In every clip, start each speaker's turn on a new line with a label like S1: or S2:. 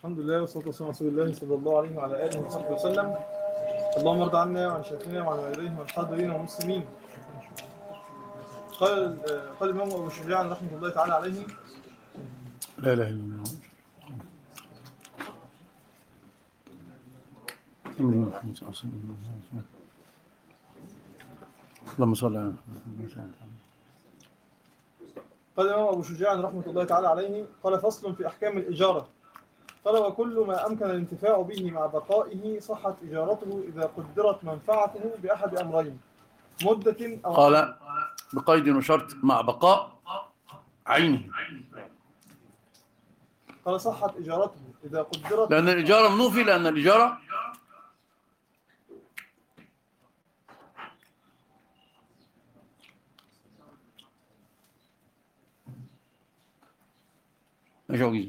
S1: الحمد لله والصلاة والسلام على رسول الله صلى الله عليه وعلى آله وصحبه وسلم اللهم ارض عنا وعن شيخنا وعن والديه والحاضرين والمسلمين قال قال الإمام أبو شجاع رحمه الله تعالى عليه
S2: لا اله الا الله اللهم صل على محمد
S1: قال الإمام أبو شجاع رحمه الله تعالى عليه قال فصل في أحكام الإجارة قال وكل ما أمكن الانتفاع به مع بقائه صحت إجارته إذا قدرت منفعته بأحد أمرين مدة أو
S2: قال بقيد وشرط مع بقاء عينه
S1: قال صحت إجارته إذا قدرت
S2: لأن الإجارة منوفي لأن الإجارة ماشي وجيزي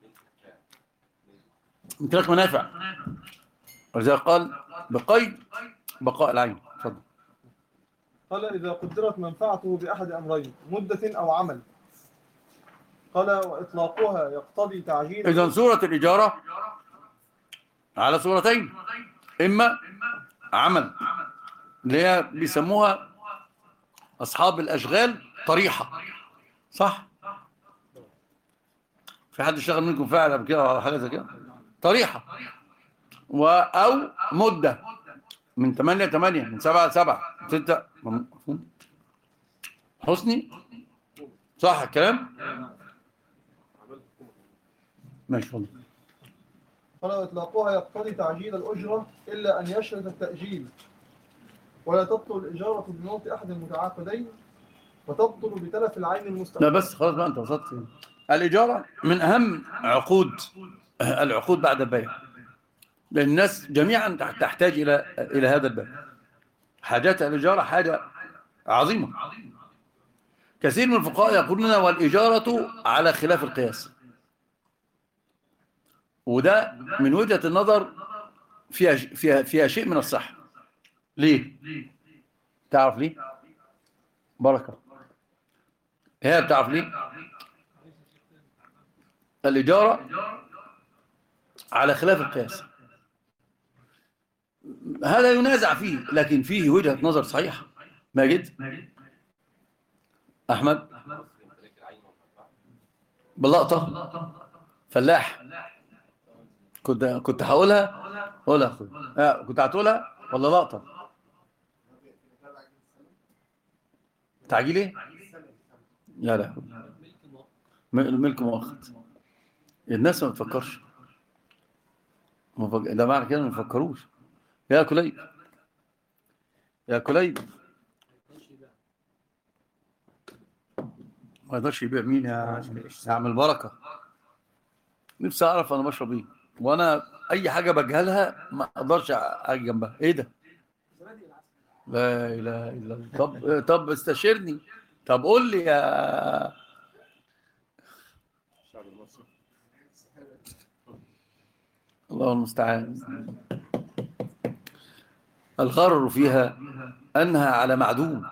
S2: امتلاك منافع ولذلك قال بقيد بقاء العين اتفضل
S1: قال إذا قدرت منفعته بأحد أمرين مدة أو عمل قال وإطلاقها يقتضي تعجيل
S2: إذا صورة الإجارة على صورتين إما عمل اللي هي بيسموها أصحاب الأشغال طريحة صح؟ في حد اشتغل منكم فعل قبل كده أو حاجة زي كده طريحة و أو مدة من 8 ل 8 من 7 ل 7 6 مفهوم حسني صح الكلام؟ ماشي والله
S1: قال وإطلاقها يقتضي تعجيل الأجرة إلا أن يشرط التأجيل ولا تبطل الإجارة بموت أحد المتعاقدين وتبطل بتلف العين
S2: لا
S1: المستقبل
S2: بس خلاص بقى انت وصلت فين الإجارة من أهم عقود العقود بعد البيع لأن الناس جميعا تحتاج إلى إلى هذا الباب حاجات الإجارة حاجة عظيمة كثير من الفقهاء يقولون والإجارة على خلاف القياس وده من وجهة النظر فيها فيها فيها شيء من الصح ليه؟ تعرف ليه؟ بركة هي بتعرف ليه؟ الإجارة على خلاف القياس هذا ينازع فيه لكن فيه وجهة نظر صحيحة ماجد أحمد باللقطة فلاح كنت كنت هقولها قولها أخوي آه كنت هتقولها ولا لقطة تعجيل ايه لا لا م- الملك مؤقت الناس ما بتفكرش ما فك... ده معنى كده ما بيفكروش يا كليب يا كليب ما يقدرش يبيع مين يا يا عم البركه نفسي اعرف انا بشرب ايه وانا اي حاجه بجهلها ما اقدرش اجي جنبها ايه ده لا اله الا الله طب طب استشيرني طب قول لي يا الله المستعان الغرر فيها أنها على معدوم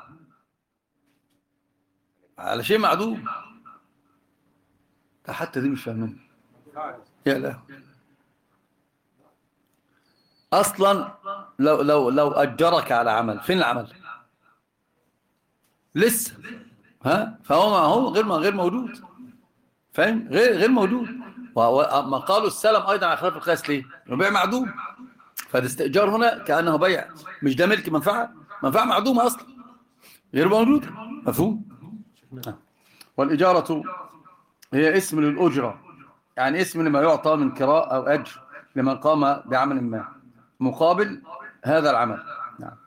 S2: على شيء معدوم ده حتى دي مش فاهمين يا لا اصلا لو لو لو اجرك على عمل فين العمل لسه ها فهو ما هو غير غير موجود فاهم غير غير موجود وما قالوا السلم ايضا على خلاف القياس ليه انه بيع معدوم فالاستئجار هنا كانه بيع مش ده ملك منفعه منفعه معدومه اصلا غير موجوده مفهوم والاجاره هي اسم للاجره يعني اسم لما يعطى من كراء او اجر لمن قام بعمل ما مقابل هذا العمل نعم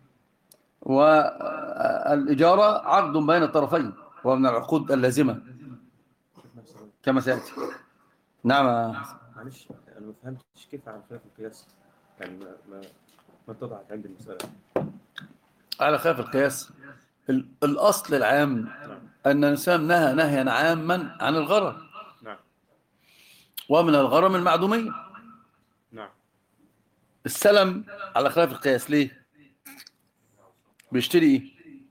S2: والإجارة عقد بين الطرفين وهو من العقود اللازمة كما سيأتي نعم
S3: معلش انا ما فهمتش كيف على خلاف القياس يعني ما ما ما اتضحت عندي المساله
S2: على خلاف القياس ال- الأصل العام أن الإنسان نهى نهيا عاما عن الغرر
S3: نعم
S2: ومن الغرم المعدومية
S3: نعم
S2: السلم على خلاف القياس ليه بيشتري ايه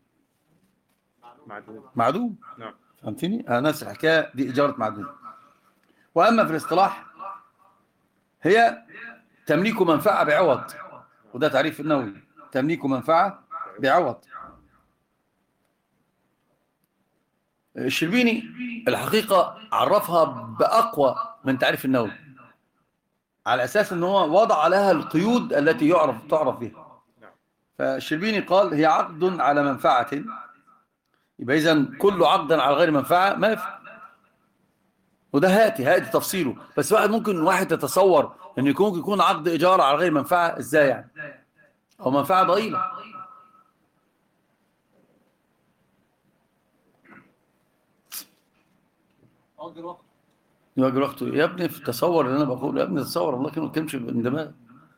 S3: معدوم
S2: معدوم
S3: نعم
S2: فهمتني؟ أنا نفس الحكاية دي إجارة معدوم وأما في الاصطلاح هي تمليك منفعة بعوض وده تعريف النووي تمليك منفعة بعوض الشربيني الحقيقة عرفها بأقوى من تعريف النووي على أساس أنه هو وضع لها القيود التي يعرف تعرف بها فالشربيني قال هي عقد على منفعة يبقى إذا كل عقد على غير منفعة ما يفعل وده هاتي هاتي تفصيله بس واحد ممكن واحد يتصور أن يكون ممكن يكون عقد إيجار على غير منفعة إزاي يعني أو منفعة ضئيلة
S1: أجر وقت
S2: يواجه وقته يا ابني في تصور اللي انا بقوله يا ابني تصور الله كلمه تمشي من دماغ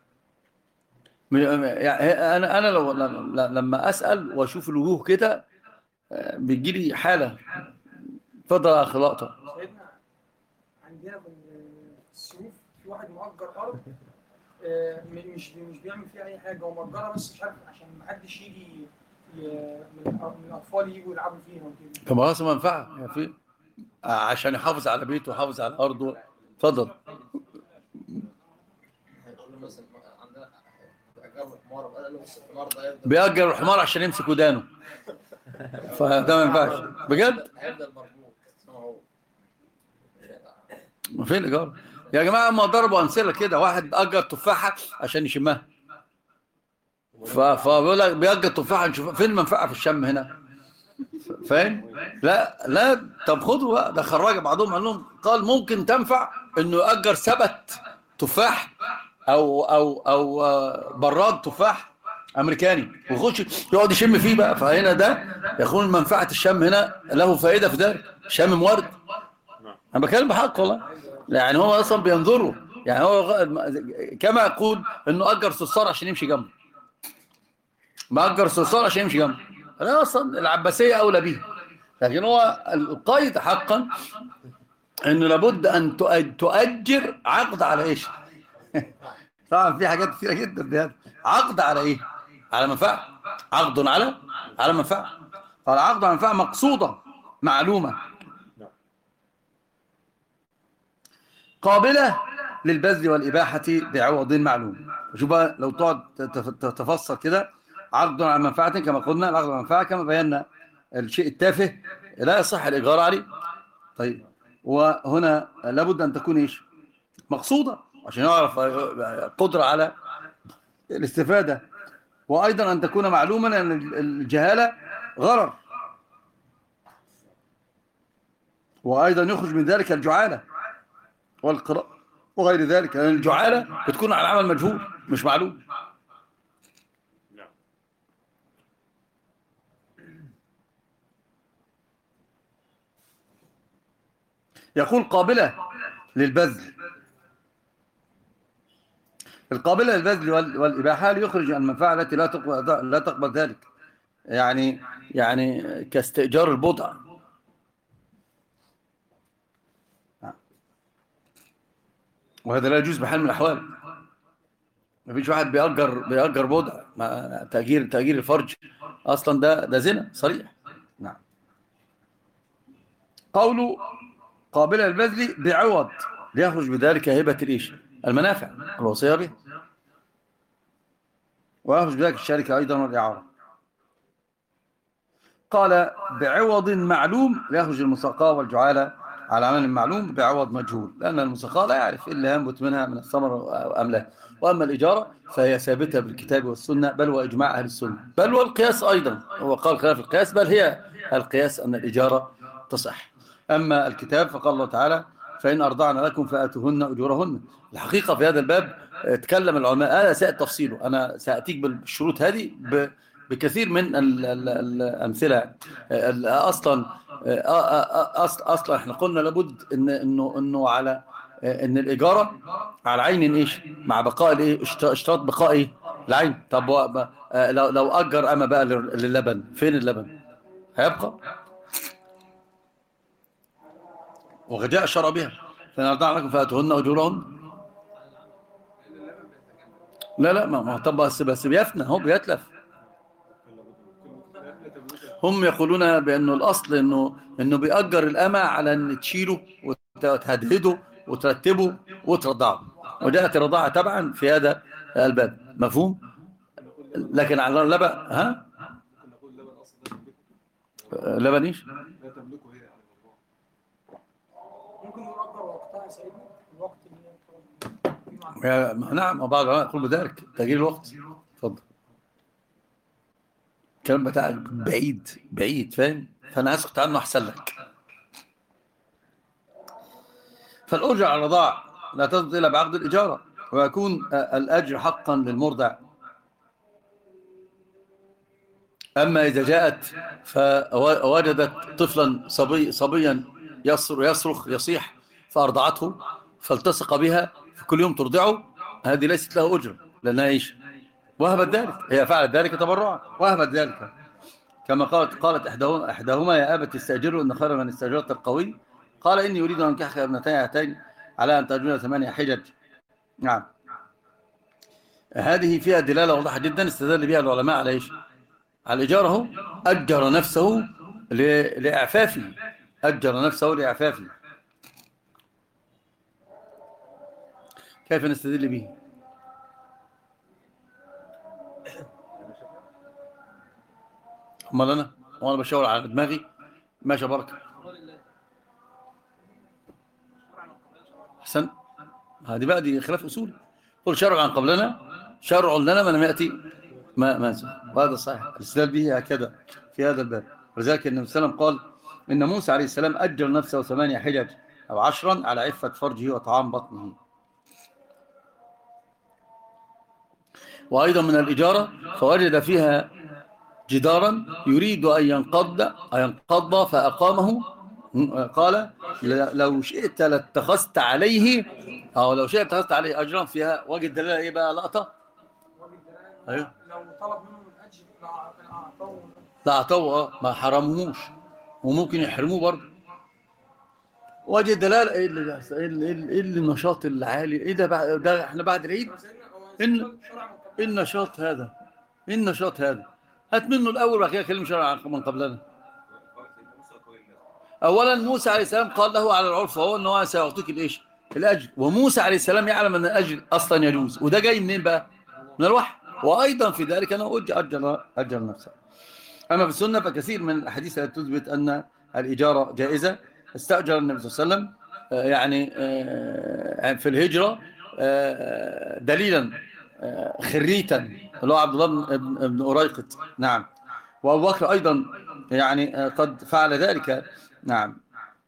S2: يعني انا انا لو لما اسال واشوف الوجوه كده بيجي لي حاله اتفضل يا اخي لقطه
S4: سيدنا عندنا في السيوف في واحد مؤجر ارض آه، م- مش مش بيعمل فيها اي حاجه هو مأجرها بس مش عارف عشان ما حدش يجي ي- من الأ- من الاطفال يجوا يلعبوا فيها وكده
S2: طب خلاص منفعه يا في عشان يحافظ على بيته ويحافظ على ارضه اتفضل
S5: هيقول له مثلا عندنا اجر حمار قال له بس الحمار ده هيفضل
S2: بيأجر الحمار عشان يمسك ودانه فده ما ينفعش بجد
S5: هيفضل مربوط زي ما هو
S2: ما فين الايجار يا جماعه ما ضربوا امثله كده واحد اجر تفاحه عشان يشمها ف- فبيقول لك بيأجر تفاحه نشوف فين المنفعه في الشم هنا فاهم لا لا طب خدوا بقى ده خراج بعضهم قال لهم قال ممكن تنفع انه يأجر سبت تفاح او او او آه، براد تفاح امريكاني ويخش يقعد يشم فيه بقى فهنا ده يكون منفعه الشم هنا له فائده في ذلك شم مورد انا بتكلم بحق والله يعني هو اصلا بينظروا يعني هو غ- كما يقول انه اجر صرصار عشان يمشي جنبه مأجر صرصار عشان يمشي جنبه انا اصلا العباسيه اولى بيه لكن هو القيد حقا انه لابد ان تؤ- تؤجر عقد على ايش طبعا في حاجات كثيره جدا في هذا عقد على ايه على منفعه عقد على على منفعه فالعقد على منفعه مقصوده معلومه قابلة للبذل والإباحة بعوض معلوم شوف بقى لو تقعد تف- تتفسر كده عقد على منفعة كما قلنا العقد على منفعة كما بينا الشيء التافه لا يصح الإيجار عليه طيب وهنا لابد أن تكون إيش مقصودة عشان يعرف قدرة على الاستفادة وأيضا أن تكون معلوما أن الجهالة غرر وأيضا يخرج من ذلك الجعالة والقراءة وغير ذلك لأن الجعالة بتكون على عمل مجهول مش معلوم
S3: نعم
S2: يقول قابلة للبذل القابلة للبذل وال- والإباحة ليخرج المنفعة التي لا تقبل, لا تقبل ذلك يعني يعني كاستئجار البضع وهذا لا يجوز بحال من الأحوال ما فيش واحد بيأجر بيأجر بضع ما تأجير تأجير الفرج أصلا ده ده زنا صريح نعم قوله قابلة للبذل بعوض ليخرج بذلك هبة الإيش المنافع الوصية به ويخرج بذلك الشركة أيضا والإعارة قال بعوض معلوم ليخرج المساقاة والجعالة على عمل معلوم بعوض مجهول لأن المساقاة لا يعرف إلا ينبت منها من الثمر أم لا وأما الإجارة فهي ثابتة بالكتاب والسنة بل وإجماع أهل السنة بل والقياس أيضا هو قال خلاف القياس بل هي القياس أن الإجارة تصح أما الكتاب فقال الله تعالى فإن أرضعن لكم فآتوهن أجورهن الحقيقة في هذا الباب تكلم العلماء هذا سيأتي تفصيله أنا سأتيك بالشروط هذه ب- بكثير من ال- ال- الأمثلة ال- أصلا أصلا أصلا احنا قلنا لابد إن إنه إنه على إن الإجارة على عين إيش مع بقاء الإيه اشت- اشتراط بقاء إيه العين طب و- ب- لو لو أجر أما بقى لل- للبن فين اللبن هيبقى وقد جاء الشرع بها فإن أرضعن لكم فأتوهن أجورهن لا لا ما ما طب بس بس بيفنى هو بيتلف هم يقولون بأنه الأصل إنه إنه بيأجر الأمة على إن تشيله وتهدهده وترتبه وترضعه وجاءت الرضاعة تبعا في هذا الباب مفهوم لكن على اللبن ها
S6: ممكن نقول اللبن اصلا لا تملكه
S2: لبن ايش
S6: لا تملكه هي يعني الموضوع
S4: ممكن يؤجر وقتها يا سيدنا الوقت اللي هي فيه مع
S2: يا- نعم وبعض العلماء يقول بذلك تأجيل الوقت اتفضل الكلام بتاعك بعيد بعيد فاهم فانا اسكت عنه احسن لك فالاجر على الرضاع لا تثبت الا بعقد الاجاره ويكون آه، الاجر حقا للمرضع اما اذا جاءت فوجدت طفلا صبي صبيا يصر يصرخ يصيح فارضعته فالتصق بها كل يوم ترضعه هذه ليست له اجره لانها ايش وهبت ذلك هي فعلت ذلك تبرعا وهبت ذلك كما قالت قالت احداهما احداهما يا ابت استاجره ان خير من استاجرت القوي قال اني اريد ان انكحك ابنتي هاتين على ان تاجرن ثمانيه حجج نعم هذه فيها دلاله واضحه جدا استدل بها العلماء على ايش على الاجاره هو اجر نفسه ل- لاعفافه اجر نفسه لاعفافه كيف نستدل به امال انا وانا بشاور على دماغي ماشي بركه احسن هذه بقى دي خلاف اصول قل شرع عن قبلنا شرع لنا ما لم ياتي ما ما نسى. وهذا صحيح الاستدلال به هكذا في هذا الباب ولذلك النبي صلى الله عليه وسلم قال ان موسى عليه السلام اجر نفسه ثمانيه حجج او عشرا على عفه فرجه وطعام بطنه وأيضا من الإجارة فوجد فيها جدارا يريد أن ينقض أن ينقض فأقامه قال ل- لو شئت لاتخذت عليه أو لو شئت اتخذت عليه أجرا فيها وجد دلالة إيه بقى لقطة
S4: الراجل ده
S2: أيوه.
S4: لو طلب منه الأجر لأع- لأعطاه
S2: لا أعطوه آه، ما حرمهوش وممكن يحرموه برضه وجد دلالة إيه اللي ده؟ إيه اللي- إيه اللي- إيه اللي النشاط العالي إيه ده بعد ده إحنا بعد العيد
S4: سيدنا هو
S2: إن-
S4: شرع من قبل.
S2: ايه النشاط هذا ايه النشاط هذا هات منه الاول وبعد كده كلم شرع عن من قبلنا اولا موسى عليه السلام قال له على العرف وهو ان هو سيعطيك الايش الاجر وموسى عليه السلام يعلم ان الاجر اصلا يجوز وده جاي منين بقى من الوحي وايضا في ذلك انه اجر اجر اجر نفسه اما في السنه فكثير من الاحاديث التي تثبت ان الاجاره جائزه استاجر النبي صلى الله عليه وسلم آه، يعني آه، في الهجره آه، دليلا آه، خريتا اللي هو عبد الله بن- بن بن أريقط نعم وأبو بكر أيضا يعني آه، قد فعل ذلك نعم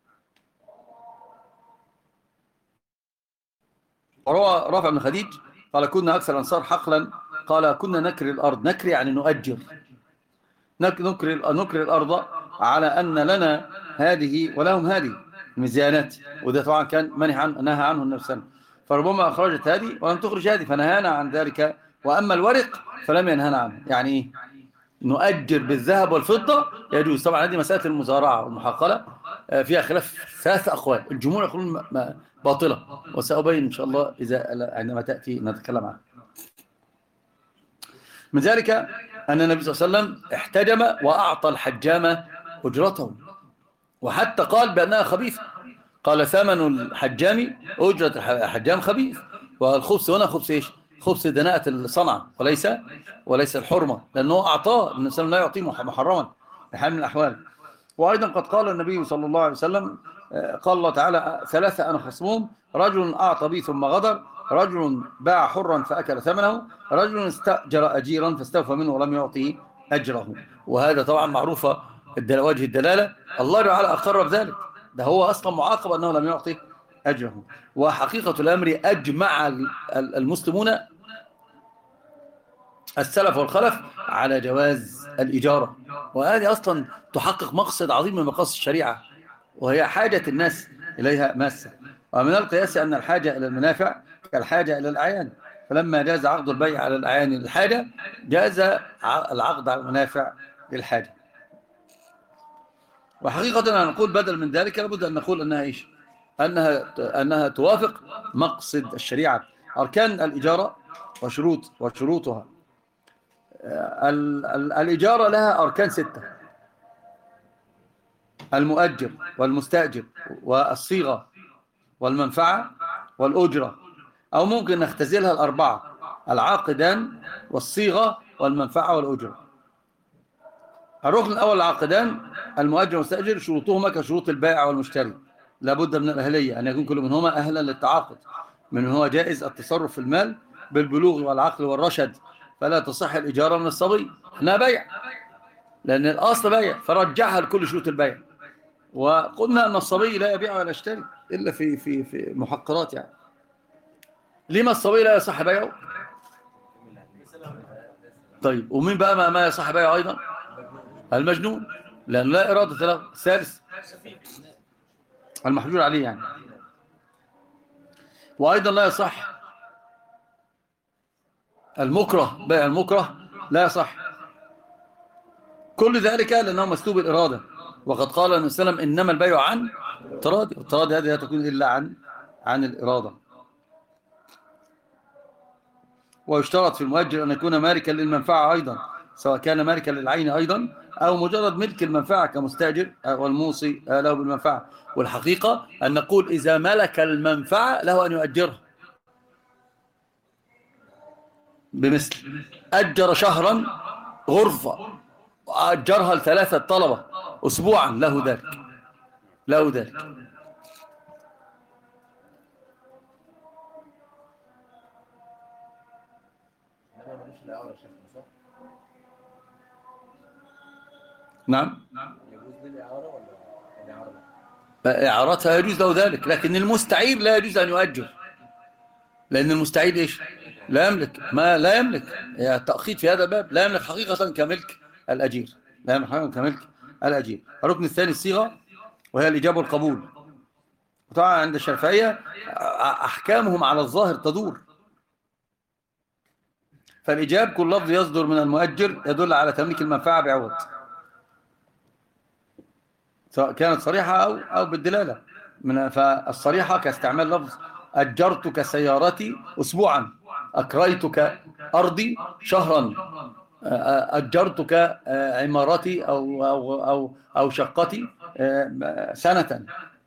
S2: وروى رافع بن خديج قال كنا أكثر الأنصار حقلا قال كنا نكري الأرض نكري يعني نؤجر نك- نكري نكري الأرض على أن لنا هذه ولهم هذه المزيانات وده طبعا كان منهي عن نهى عنه النبي صلى الله عليه وسلم فربما أخرجت هذه ولم تخرج هذه فنهانا عن ذلك وأما الورق فلم ينهانا عنه يعني إيه؟ نؤجر بالذهب والفضة يجوز طبعا هذه مسألة المزارعة والمحاقلة آه، فيها خلاف ثلاث أقوال الجمهور يقولون م- م- باطلة وسأبين إن شاء الله إذا عندما تأتي نتكلم عنها من ذلك أن النبي صلى الله عليه وسلم احتجم وأعطى الحجام أجرته وحتى قال بأنها خبيثة قال ثمن الحجام أجرة الح- الحجام خبيث والخبز هنا خبز إيش خبز دناءة الصنعة وليس وليس الحرمة لأنه أعطاه النبي صلى الله عليه وسلم لا يعطيه مح- محرما بحال من الأحوال وأيضا قد قال النبي صلى الله عليه وسلم آه، قال الله تعالى ثلاثة أنا خصمهم رجل أعطى بي ثم غدر رجل باع حرا فأكل ثمنه رجل استأجر أجيرا فاستوفى منه ولم يعطيه أجره وهذا طبعا معروفة الدل- وجه الدلالة الله تعالى أقر بذلك ده هو أصلا معاقب أنه لم يعطي أجره وحقيقة الأمر أجمع ال- ال- المسلمون السلف والخلف على جواز الإجارة وهذه أصلا تحقق مقصد عظيم من مقاصد الشريعة وهي حاجة الناس إليها ماسة ومن القياس أن الحاجة إلى المنافع كالحاجة إلى الأعيان فلما جاز عقد البيع على الأعيان للحاجة جاز ع- العقد على المنافع للحاجة وحقيقة أنا نقول بدل من ذلك لابد أن نقول أنها إيش أنها, أنها توافق مقصد الشريعة أركان الإجارة وشروط وشروطها ال- ال- الإجارة لها أركان ستة المؤجر والمستأجر والصيغة والمنفعة والأجرة أو ممكن نختزلها الأربعة العاقدان والصيغة والمنفعة والأجرة الركن الأول العاقدان المؤجر والمستأجر شروطهما كشروط البائع والمشتري لابد من الأهلية أن يكون كل منهما أهلا للتعاقد من هو جائز التصرف في المال بالبلوغ والعقل والرشد فلا تصح الإجارة من الصبي إنها بيع لأن الأصل بيع فرجعها لكل شروط البيع وقلنا أن الصبي لا يبيع ولا يشتري إلا في في في محقرات يعني لما الصبي لا يصح بيعه طيب ومين بقى ما, ما يصح بيعه أيضا المجنون لأنه لا إرادة له الثالث المحجور عليه يعني وأيضا لا يصح المكره بيع المكره لا يصح كل ذلك لأنه مسلوب الإرادة وقد قال النبي صلى الله عليه وسلم إنما البيع عن تراضي والتراضي هذه لا تكون إلا عن عن الإرادة ويشترط في المؤجر أن يكون مالكا للمنفعة أيضا سواء كان مالكا للعين أيضا أو مجرد ملك المنفعة كمستأجر والموصي له بالمنفعة والحقيقة أن نقول إذا ملك المنفعة له أن يؤجرها بمثل أجر شهرا غرفة وأجرها لثلاثة طلبة أسبوعا له ذلك له ذلك نعم إعارتها يجوز له ذلك لكن المستعير لا يجوز أن يؤجر لأن المستعير إيش لا يملك ما لا يملك يعني تأخيط في هذا الباب لا يملك حقيقة كملك الأجير لا يملك حقيقة كملك الأجير الركن الثاني الصيغة وهي الإجابة والقبول طبعا عند الشافعية أحكامهم على الظاهر تدور فالإجاب كل لفظ يصدر من المؤجر يدل على تمليك المنفعة بعوض سواء كانت صريحة أو, أو بالدلالة من فالصريحة كاستعمال لفظ أجرتك سيارتي أسبوعا أكريتك أرضي شهرا أجرتك عمارتي أو, أو, أو, أو شقتي سنة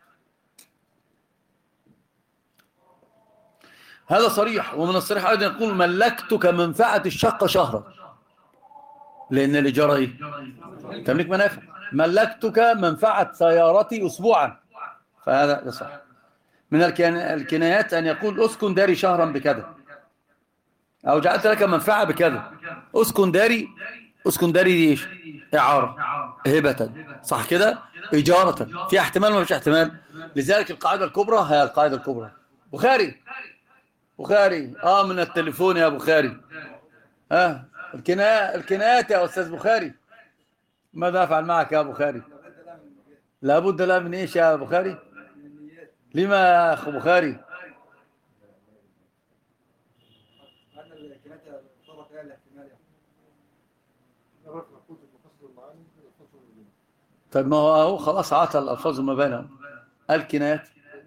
S2: هذا صريح ومن الصريح أيضا يقول ملكتك منفعة الشقة شهرا لأن الإجارة إيه؟ تملك منافع ملكتك منفعة سيارتي أسبوعا فهذا صح من الكنايات أن يقول أسكن داري شهرا بكذا أو جعلت لك منفعة بكذا أسكن داري أسكن داري دي إيش إعارة هبة صح كده إجارة في احتمال ما فيش احتمال لذلك القاعدة الكبرى هي القاعدة الكبرى بخاري بخاري آه من التليفون يا بخاري آه الكنايات الكنايات يا أستاذ بخاري ماذا أفعل معك يا بخاري لابد لا من إيش يا بخاري لما يا أخو بخاري طيب ما هو هو خلاص عطى الألفاظ ما بينهم الكنايات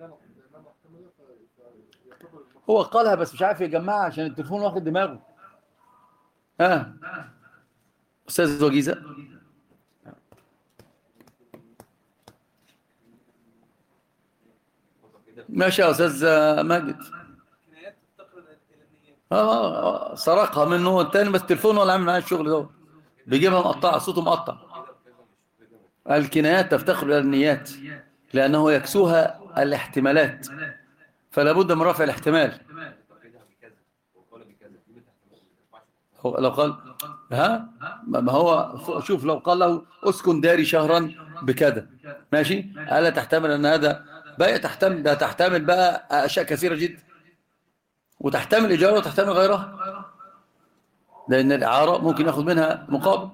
S2: هو قالها بس مش عارف يجمعها عشان التليفون واخد دماغه ها أستاذ وجيزة ماشي يا أستاذ ماجد اه سرقها منه التاني بس التليفون ولا عامل معاه الشغل ده بيجيبها مقطعه صوته مقطع الكنايات تفتخر الى النيات لانه يكسوها الاحتمالات فلا بد من رفع الاحتمال لو قال ها ما هو شوف لو قال له اسكن داري شهرا بكذا ماشي الا تحتمل ان هذا بقى تحتمل ده تحتمل بقى اشياء كثيره جدا وتحتمل إجارة وتحتمل غيرها لأن الإعارة ممكن يأخذ منها مقابل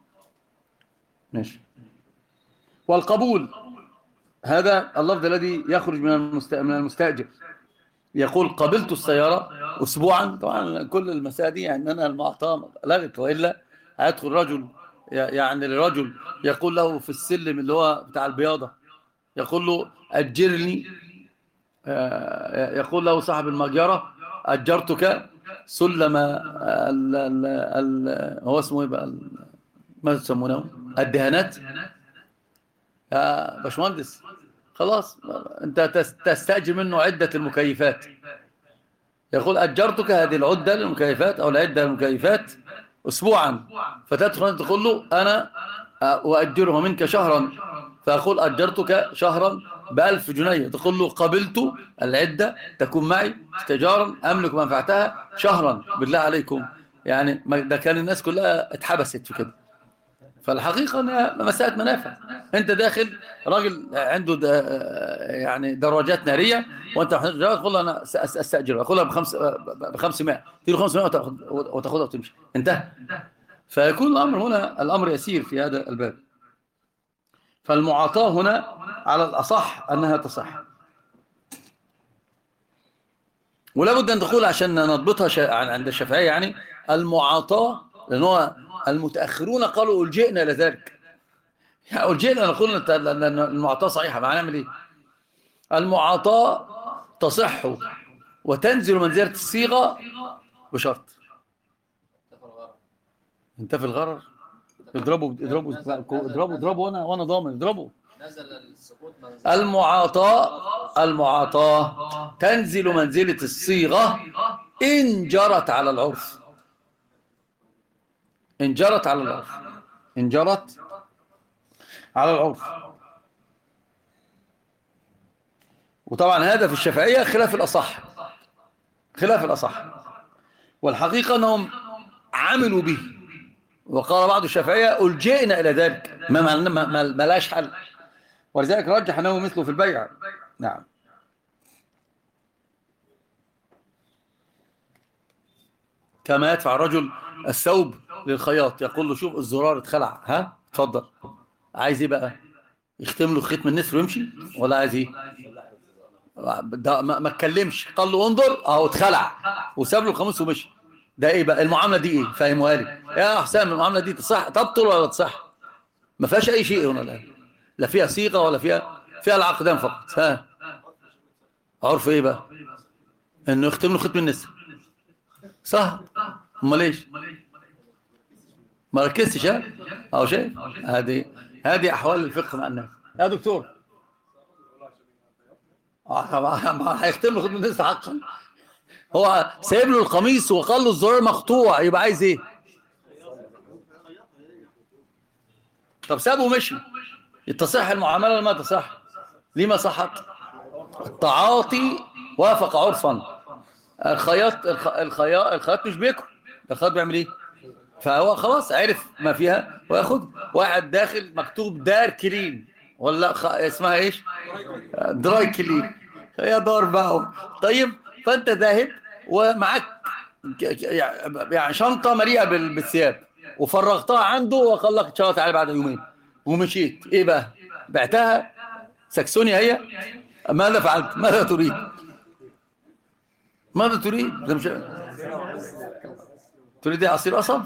S2: ماشي والقبول هذا اللفظ الذي يخرج من من المستأجر يقول قبلت السيارة أسبوعا طبعا كل المسائل دي يعني أنا المعطى لغت وإلا هيدخل رجل يعني الرجل يقول له في السلم اللي هو بتاع البياضة يقول له أجرني يقول له صاحب المجرة أجرتك سلم ال ال ال هو اسمه ايه بقى ما يسمونه الدهانات يا باشمهندس خلاص انت تستأجر منه عدة المكيفات يقول أجرتك هذه العدة للمكيفات أو العدة للمكيفات أسبوعا فتدخل أنت تقول له أنا أؤجره منك شهرا فأقول أجرتك شهرا بألف جنيه تقول له قبلت العدة تكون معي استجارا أملك منفعتها شهرا بالله عليكم يعني ما- ده كان الناس كلها اتحبست في كده فالحقيقة انها مسألة منافع انت داخل راجل عنده د- يعني دراجات نارية وانت تقول له انا سأس- استأجر اقولها بخمس ب 500 تديله 500 وتاخد- وتاخدها وتمشي انتهى فيكون الامر هنا الامر يسير في هذا الباب فالمعاطاة هنا على الأصح أنها تصح ولا بد أن تقول عشان نضبطها شا- عن- عند الشافعية يعني المعاطاة لأن هو المتأخرون قالوا ألجئنا إلى ذلك يعني ألجئنا نقول أنت- أن المعاطاة صحيحة ما هنعمل إيه المعاطاة تصح وتنزل منزلة الصيغة بشرط انت في الغرر اضربوا اضربوا اضربوا اضربوا وانا وانا ضامن اضربوا
S5: نزل السقوط منزل
S2: المعاطاة المعاطاة تنزل منزلة الصيغة إن جرت على العرف إن جرت على العرف إن جرت على العرف وطبعا هذا في الشافعية خلاف الأصح خلاف الأصح والحقيقة أنهم عملوا به وقال بعض الشافعية ألجئنا إلى ذلك ما, ما, ما, ما, ما لاش حل ولذلك رجح أنه مثله في البيع نعم كما يدفع الرجل الثوب للخياط يقول له شوف الزرار اتخلع ها اتفضل عايز ايه بقى يختم له ختم النسر ويمشي ولا عايز ايه ده ما ما اتكلمش قال له انظر اهو اتخلع وساب له القاموس ومشي ده ايه بقى المعامله دي ايه فاهموها لي يا حسام المعامله دي تصح تبطل ولا تصح ما فيهاش اي شيء هنا الان لا فيها صيغه ولا فيها فيها العقدان فقط ها عرف ايه بقى انه يختم له ختم النسر صح امال ايش ما ركزتش ها اهو شايف هذه هذه احوال الفقه مع الناس يا دكتور آه، ما- ما هيختم له ختم النسر حقا هو سايب له القميص وقال له الزرار مقطوع يبقى عايز ايه طب سابه ومشي تصح المعامله ولا ما تصح ليه ما صحت التعاطي وافق عرفا الخياط الخ... الخياط الخياط مش بيكره الخياط بيعمل ايه فهو خلاص عرف ما فيها وياخد واحد داخل مكتوب دار كلين ولا خ... اسمها ايش دراي كلين يا دار بقى طيب فانت ذاهب ومعاك ك- ك- يعني شنطه مليئه بال- بالثياب وفرغتها عنده وقال لك ان شاء الله تعالى بعد يومين ومشيت ايه بقى بعتها سكسونيا هي ماذا فعلت ماذا تريد ماذا تريد ده مش تريد ايه عصير قصب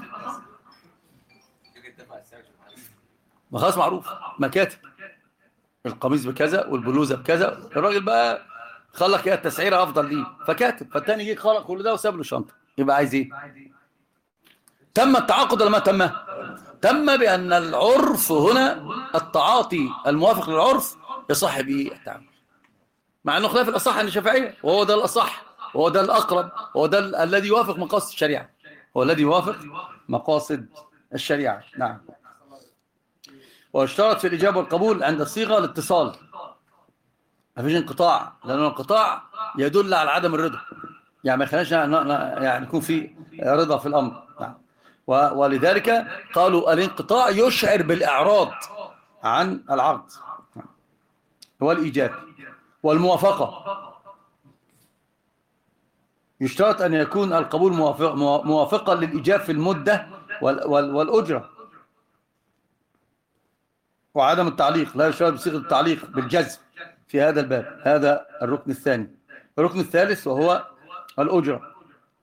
S2: ما خلاص معروف مكاتب القميص بكذا والبلوزه بكذا الراجل بقى خلق ايه التسعيره افضل ليه فكاتب فالتاني جه خلق كل ده وساب له شنطه يبقى عايز ايه تم التعاقد ولا ما تم تم بان العرف هنا التعاطي الموافق للعرف يصح به التعامل مع انه خلاف الاصح عن الشافعيه وهو ده الاصح وهو ده الاقرب وهو ده ال- الذي يوافق مقاصد الشريعه هو الذي يوافق مقاصد الشريعه نعم واشترط في الاجابه والقبول عند الصيغه الاتصال ما فيش انقطاع لان الانقطاع يدل على عدم الرضا يعني ما يخليناش ن- ن- يعني يكون في رضا في الامر نعم و- ولذلك قالوا الانقطاع يشعر بالاعراض عن العقد والايجاب والموافقه يشترط ان يكون القبول موافق موافقا للايجاب في المده وال- وال- والاجره وعدم التعليق لا يشترط بصيغه التعليق بالجزم في هذا الباب هذا الركن الثاني الركن الثالث وهو الأجرة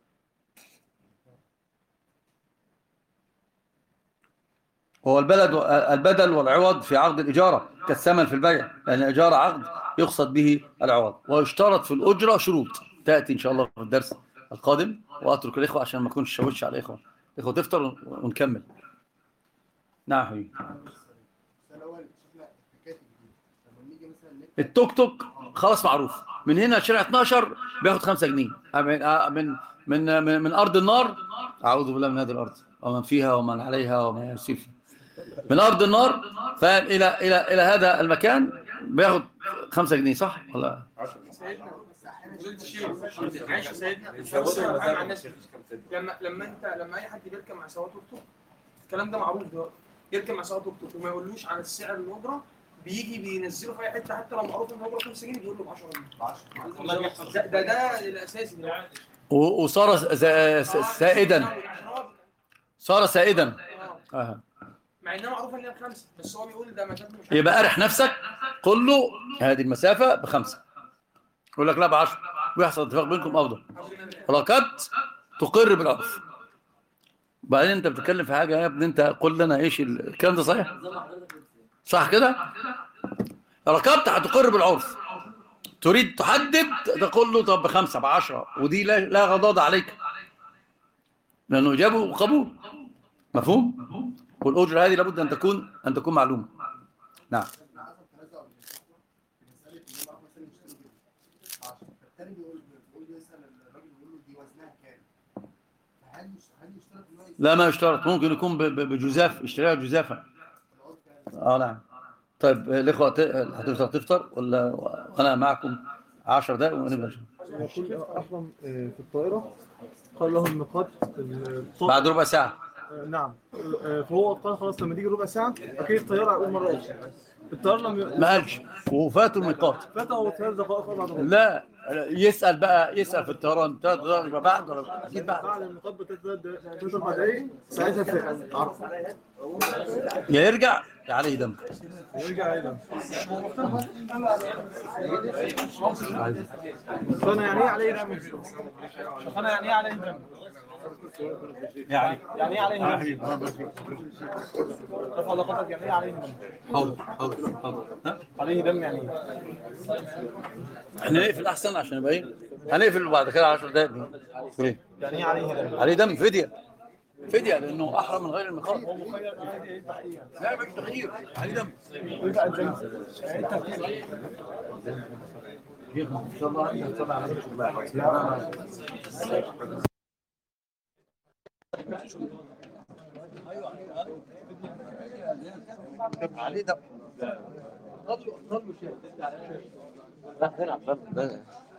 S2: هو البلد البدل والعوض في عقد الإجارة كالثمن في البيع لأن الإجارة عقد يقصد به العوض ويشترط في الأجرة شروط تأتي إن شاء الله في الدرس القادم وأترك الإخوة عشان ما أكونش شوش على الإخوة الإخوة تفطر ونكمل نعم حبيبي
S7: الاول شفنا التكاتك دي لما نيجي مثلا نكتب
S2: التوك توك خلاص معروف من هنا شارع 12 بياخد 5 جنيه من آه، من من من, من ارض النار اعوذ بالله من هذه الارض ومن فيها ومن عليها ومن يسير فيها. من ارض النار فاهم الى الى الى هذا المكان بياخد 5 جنيه صح ولا
S4: سيدنا فضيلة الشيخ عايش يا سيدنا بص يا محمد على الناس لما لما انت لما اي حد بيركب مع سواق توك توك الكلام ده معروف دلوقتي يركب مع سواق توك توك وما يقولوش على السعر الاجره بيجي بينزله في اي حته حتى لو معروف ان الاجره 5 جنيه بيقول له ب 10 جنيه
S5: والله بيحصل
S4: ده ده, ده الاساسي دلوقتي
S2: و- وصار س- س- سائدا
S4: عشان هو-
S2: صار سائدا
S4: آه.
S2: آه.
S4: مع انها معروفه ان هي بخمسه بس هو بيقول ده مسافه مش عارف.
S2: يبقى ارح نفسك قل له هذه المسافه بخمسه يقول لك لا ب 10 ويحصل اتفاق بينكم افضل ركضت تقر بالعرف بعدين انت بتتكلم في حاجه يا ابني انت قل لنا ايش ال- الكلام ده صحيح صح كده ركبت هتقر بالعرف تريد تحدد تقول له طب بخمسه بعشره ودي لا, لا غضاضه عليك لانه اجابه وقبول مفهوم والاجره هذه لابد ان تكون ان تكون معلومه نعم
S7: فالتاني بيقول بيقول يسال الراجل يقول له دي وزنها كام؟ فهل يش- هل يشترط ان هو يسال
S2: لا ما يشترط ممكن يكون ب- ب- بجزاف اشتريها جزافا اه نعم طيب الاخوه ت- هتفطر تفطر ولا انا معكم 10 دقائق ونبدا
S1: يقول أحرم آه، في الطائرة قال له النقاط الطائرة
S2: بعد ربع ساعه
S1: آه، نعم آه، فهو قال خلاص لما تيجي ربع ساعة أكيد الطيارة هيقول مرة أخرى الطيارة لما
S2: ما قالش وفاتوا الميقات
S1: فاته ثلاث دقائق بعد الربع
S2: لا يسال بقى يسال في الطيران ثلاث دقائق يبقى بعد ولا اكيد بعد
S1: بعد النقاط بثلاث دقائق ثلاث أربع دقايق ساعتها في عرفة
S2: يا يرجع يا عليه دم
S1: يرجع إلى فأنا يعني إيه عليه دم؟ فأنا يعني إيه عليه دم؟
S2: يعني
S1: يعني إيه عليه دم؟ رفع لقطك يعني إيه عليه دم؟
S2: حاضر حاضر حاضر ها؟
S1: عليه دم يعني إيه؟
S2: احنا نقفل احسن عشان يبقى ايه هنقفل بعد كده 10 دقائق ليه؟
S1: يعني إيه عليه دم؟
S2: عليه دم فديه فديه لانه احرم من غير الميقات
S1: هو مخير الفدية يدفع إيه يعني؟
S2: لا مش تغيير عليه دم
S1: يدفع الدم يعني إيه التفكير؟
S2: ان شاء الله عليه دم
S3: لا هنلعب